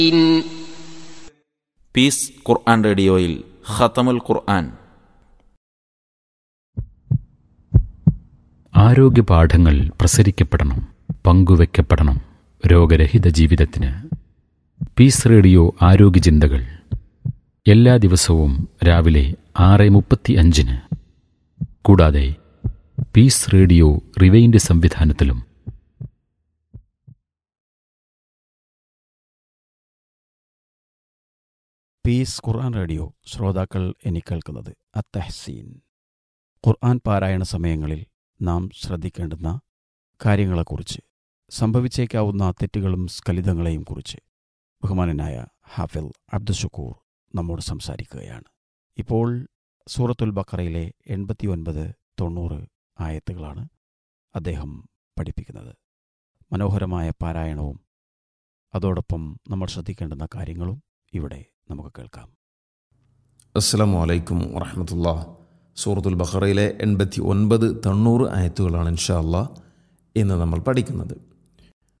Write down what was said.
piece ഖുർആൻ റേഡിയോയിൽ ഖത്തമുൽ ഖുർആൻ ആരോഗ്യ പാഠങ്ങൾ പ്രസരിക്കപ്പെടണം പങ്കുവെക്കപ്പെടണം രോഗരഹിത ജീവിതത്തിന് പീസ് റേഡിയോ ആരോഗ്യ ചിന്തകൾ എല്ലാ ദിവസവും രാവിലെ ആറ് മുപ്പത്തി അഞ്ചിന് കൂടാതെ പീസ് റേഡിയോ റിവൈൻഡ് സംവിധാനത്തിലും പീസ് ഖുർആൻ റേഡിയോ ശ്രോതാക്കൾ ഇനി കേൾക്കുന്നത് അത്തഹസീൻ ഖുർആൻ പാരായണ സമയങ്ങളിൽ നാം ശ്രദ്ധിക്കേണ്ടുന്ന കാര്യങ്ങളെക്കുറിച്ച് സംഭവിച്ചേക്കാവുന്ന തെറ്റുകളും സ്ഖലിതങ്ങളെയും കുറിച്ച് ബഹുമാനനായ ഹാഫിൽ അബ്ദുഷക്കൂർ നമ്മോട് സംസാരിക്കുകയാണ് ഇപ്പോൾ സൂറത്തുൽ ബക്കറയിലെ എൺപത്തി ഒൻപത് തൊണ്ണൂറ് ആയത്തുകളാണ് അദ്ദേഹം പഠിപ്പിക്കുന്നത് മനോഹരമായ പാരായണവും അതോടൊപ്പം നമ്മൾ ശ്രദ്ധിക്കേണ്ടുന്ന കാര്യങ്ങളും ഇവിടെ നമുക്ക് കേൾക്കാം അസ്സാം വലൈക്കും വറഹമത്തുള്ള സൂറത്തുൽ ബഹറയിലെ എൺപത്തി ഒൻപത് തൊണ്ണൂറ് ആയത്തുകളാണ് ഇൻഷാ അല്ലാ ഇന്ന് നമ്മൾ പഠിക്കുന്നത്